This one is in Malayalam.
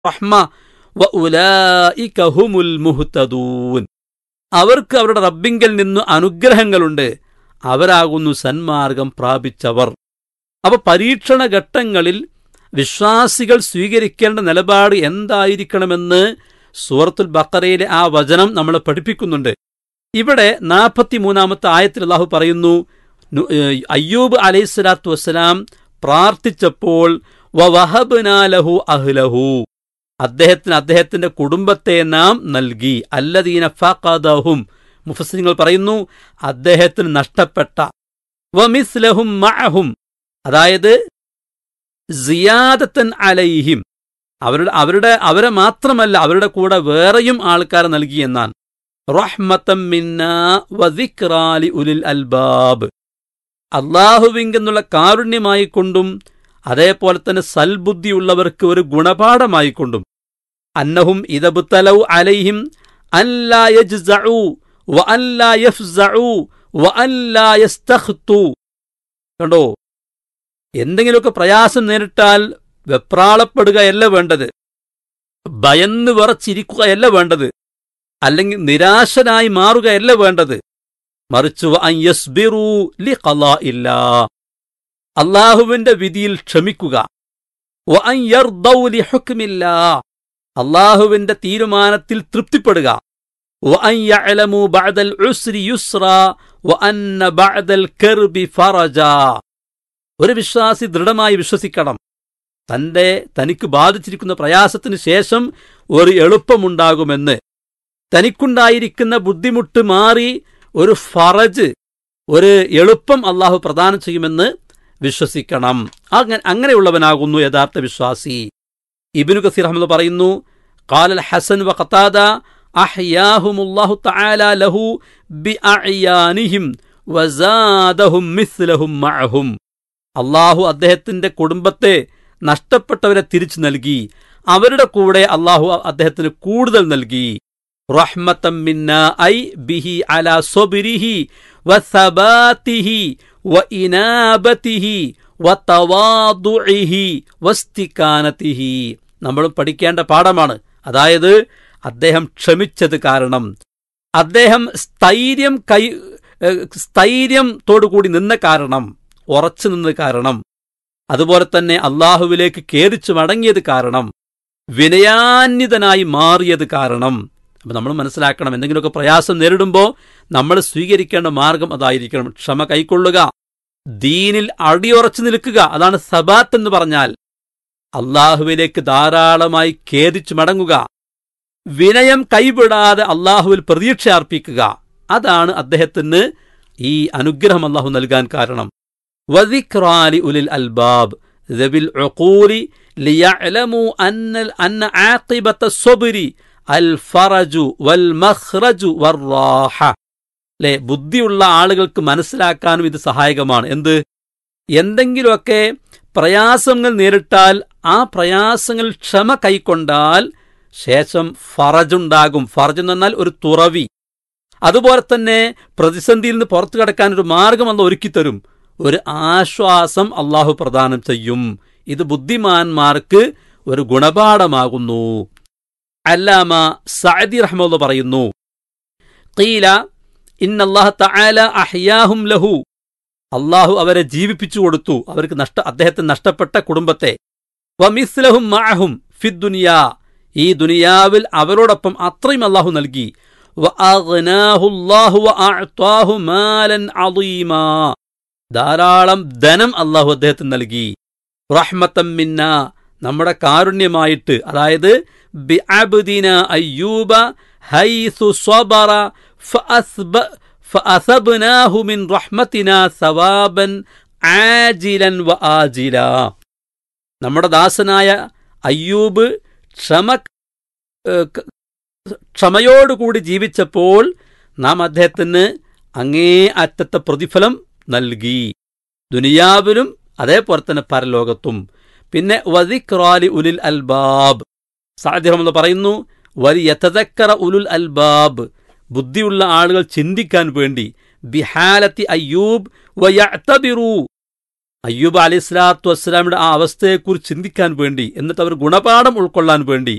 റഹ്മ വ ഉലായിക ഹുമുൽ മുഹ്തദൂൻ അവർക്ക് അവരുടെ റബ്ബിങ്കൽ നിന്ന് അനുഗ്രഹങ്ങളുണ്ട് അവരാകുന്നു സന്മാർഗം പ്രാപിച്ചവർ അപ്പൊ പരീക്ഷണ ഘട്ടങ്ങളിൽ വിശ്വാസികൾ സ്വീകരിക്കേണ്ട നിലപാട് എന്തായിരിക്കണമെന്ന് സൂറത്തുൽ ബക്കറയിലെ ആ വചനം നമ്മളെ പഠിപ്പിക്കുന്നുണ്ട് ഇവിടെ നാൽപ്പത്തിമൂന്നാമത്തെ ആയത്തിൽ അള്ളാഹു പറയുന്നു നു- ഏഹ് അയ്യൂബ് അലൈഹിസ്സലാത്തു വസ്സലാം പ്രാർത്ഥിച്ചപ്പോൾ വവഹബ്നാലഹു അഹ്ലഹു അദ്ദേഹത്തിന് അദ്ദേഹത്തിന്റെ കുടുംബത്തെ നാം നൽകി അല്ലദീന ഫഖദഹും മുഫസ്സിങ്ങൾ പറയുന്നു അദ്ദേഹത്തിന് നഷ്ടപ്പെട്ട വമിസ്ലഹും മഅഹും അതായത് സിയാദത്തൻ അലൈഹിം അവരുടെ അവരുടെ അവരെ മാത്രമല്ല അവരുടെ കൂടെ വേറെയും ആൾക്കാരെ നൽകി എന്നാണ് റഹ്മത്തം മിന്ന വദിക്റാലി ഉലിൽ അൽബാബ് അള്ളാഹുവിങ്കെന്നുള്ള കാരുണ്യമായി കൊണ്ടും അതേപോലെ തന്നെ സൽബുദ്ധിയുള്ളവർക്ക് ഒരു ഗുണപാഠമായി കൊണ്ടും അന്നഹും ഇതബുത്തലൗ അലൈഹിം അല്ലാ യജ്സഉ വ അല്ലാ യഫ്സഉ വ അല്ലാ യസ്തഖ്തു കണ്ടോ എന്തെങ്കിലുമൊക്കെ പ്രയാസം നേരിട്ടാൽ വെപ്രാളപ്പെടുകയല്ല വേണ്ടത് ഭയന്ന് വിറച്ചിരിക്കുകയല്ല വേണ്ടത് അല്ലെങ്കിൽ നിരാശനായി മാറുകയല്ല വേണ്ടത് മറിച്ച് വ അൻ യസ്ബിറൂ ലിഖളാഇല്ലാ. അള്ളാഹുവിന്റെ വിധിയിൽ ക്ഷമിക്കുക വ അൻ യർദൗ ലിഹുക്മില്ലാ. അള്ളാഹുവിന്റെ തീരുമാനത്തിൽ തൃപ്തിപ്പെടുക വ അൻ യഅലമു ബഅദൽ ഉസ്രി യുസ്റാ വ അന്ന ബഅദൽ കർബി ഫറജാ ഒരു വിശ്വാസി ദൃഢമായി വിശ്വസിക്കണം തന്റെ തനിക്ക് ബാധിച്ചിരിക്കുന്ന പ്രയാസത്തിന് ശേഷം ഒരു എളുപ്പമുണ്ടാകുമെന്ന് തനിക്കുണ്ടായിരിക്കുന്ന ബുദ്ധിമുട്ട് മാറി ഒരു ഫറജ് ഒരു എളുപ്പം അള്ളാഹു പ്രദാനം ചെയ്യുമെന്ന് വിശ്വസിക്കണം അങ്ങനെ അങ്ങനെയുള്ളവനാകുന്നു യഥാർത്ഥ വിശ്വാസി ഇബിനു കസീർ അഹമ്മദ് പറയുന്നു ഖാലൽ ഹസൻ വ ഖത്താദ അഹ്യാഹുമുല്ലാഹു തആല ലഹു ബിഅഅയാനിഹിം വസാദഹും മിസ്ലഹും മഅഹും അള്ളാഹു അദ്ദേഹത്തിന്റെ കുടുംബത്തെ നഷ്ടപ്പെട്ടവരെ തിരിച്ചു നൽകി അവരുടെ കൂടെ അള്ളാഹു അദ്ദേഹത്തിന് കൂടുതൽ നൽകി റഹ്മത്തം മിന്ന ഐ ബിഹി അല സ്വബിരിഹി വസബാത്തിഹി വ ഇനാബത്തിഹി വതവാദുഇഹി വസ്തികാനത്തിഹി നമ്മൾ പഠിക്കേണ്ട പാഠമാണ് അതായത് അദ്ദേഹം ക്ഷമിച്ചത് കാരണം അദ്ദേഹം സ്ഥൈര്യം കൈ ഏഹ് സ്ഥൈര്യത്തോടുകൂടി നിന്ന കാരണം ഉറച്ചു നിന്ന കാരണം അതുപോലെ തന്നെ അള്ളാഹുവിലേക്ക് കേറിച്ചു മടങ്ങിയത് കാരണം വിനയാന്വിതനായി മാറിയത് കാരണം അപ്പൊ നമ്മൾ മനസ്സിലാക്കണം എന്തെങ്കിലുമൊക്കെ പ്രയാസം നേരിടുമ്പോൾ നമ്മൾ സ്വീകരിക്കേണ്ട മാർഗം അതായിരിക്കണം ക്ഷമ കൈക്കൊള്ളുക ദീനിൽ അടിയുറച്ചു നിൽക്കുക അതാണ് സബാത്ത് എന്ന് പറഞ്ഞാൽ അള്ളാഹുവിലേക്ക് ധാരാളമായി ഖേദിച്ചു മടങ്ങുക വിനയം കൈവിടാതെ അള്ളാഹുവിൽ പ്രതീക്ഷ അർപ്പിക്കുക അതാണ് അദ്ദേഹത്തിന് ഈ അനുഗ്രഹം അള്ളാഹു നൽകാൻ കാരണം വദിക്റാലി ഉലിൽ അൽബാബ് ذوي العقول ليعلموا أن أن عاقبة الصبر الفرج والمخرج والراحة അല്ലെ ബുദ്ധിയുള്ള ആളുകൾക്ക് മനസ്സിലാക്കാനും ഇത് സഹായകമാണ് എന്ത് എന്തെങ്കിലുമൊക്കെ പ്രയാസങ്ങൾ നേരിട്ടാൽ ആ പ്രയാസങ്ങൾ ക്ഷമ കൈക്കൊണ്ടാൽ ശേഷം ഫറജുണ്ടാകും ഫറജ് എന്ന് പറഞ്ഞാൽ ഒരു തുറവി അതുപോലെ തന്നെ പ്രതിസന്ധിയിൽ നിന്ന് പുറത്തു കടക്കാൻ ഒരു മാർഗം അല്ല ഒരുക്കിത്തരും ഒരു ആശ്വാസം അള്ളാഹു പ്രദാനം ചെയ്യും ഇത് ബുദ്ധിമാന്മാർക്ക് ഒരു ഗുണപാഠമാകുന്നു അല്ലാമ സഅദി റഹ്മുള്ള പറയുന്നു ഖീല ഇന്നല്ലാഹ തആല അഹ്യാഹും ലഹു അള്ളാഹു അവരെ ജീവിപ്പിച്ചു കൊടുത്തു അവർക്ക് നഷ്ട അദ്ദേഹത്തിന് നഷ്ടപ്പെട്ട കുടുംബത്തെ വമിസ്ലഹും മഅഹും ഫിദ്ദുനിയാ ഈ ദുനിയാവിൽ അവരോടൊപ്പം അത്രയും അള്ളാഹു നൽകി വഅഗ്നാഹു അല്ലാഹു വഅഅതാഹു മാലൻ അളീമാ ധാരാളം ധനം അള്ളാഹു അദ്ദേഹത്തിന് നൽകി റഹ്മത്തം മിന്ന നമ്മുടെ കാരുണ്യമായിട്ട് അതായത് ബിഅബ്ദിന അയ്യൂബ ഹൈസു സ്വബറ ഫഅസ്ബ ഫഅസബ്നാഹു മിൻ റഹ്മത്തിന സവാബൻ ആജിലൻ വ ആജില നമ്മുടെ ദാസനായ അയ്യൂബ് ക്ഷമ ഏഹ്, ക- ക്ഷമയോടുകൂടി ജീവിച്ചപ്പോൾ നാം അദ്ദേഹത്തിന് അങ്ങേ അറ്റത്തെ പ്രതിഫലം നൽകി ദുനിയാവിലും അതേപോലെ തന്നെ പരലോകത്തും പിന്നെ വദിക്റാലി ഉലിൽ അൽബാബ് സാധ്യമെന്ന് പറയുന്നു വലിയതക്കറ ഉലുൽ അൽബാബ് ബുദ്ധിയുള്ള ആളുകൾ ചിന്തിക്കാൻ വേണ്ടി ബിഹാലത്തി അയ്യൂബ് വയഅ്തബിറു അയ്യൂബ് അലി സ്വലാത്തു വസ്സലാമിയുടെ ആ അവസ്ഥയെക്കുറിച്ച് ചിന്തിക്കാൻ വേണ്ടി എന്നിട്ട് അവർ ഗുണപാഠം ഉൾക്കൊള്ളാൻ വേണ്ടി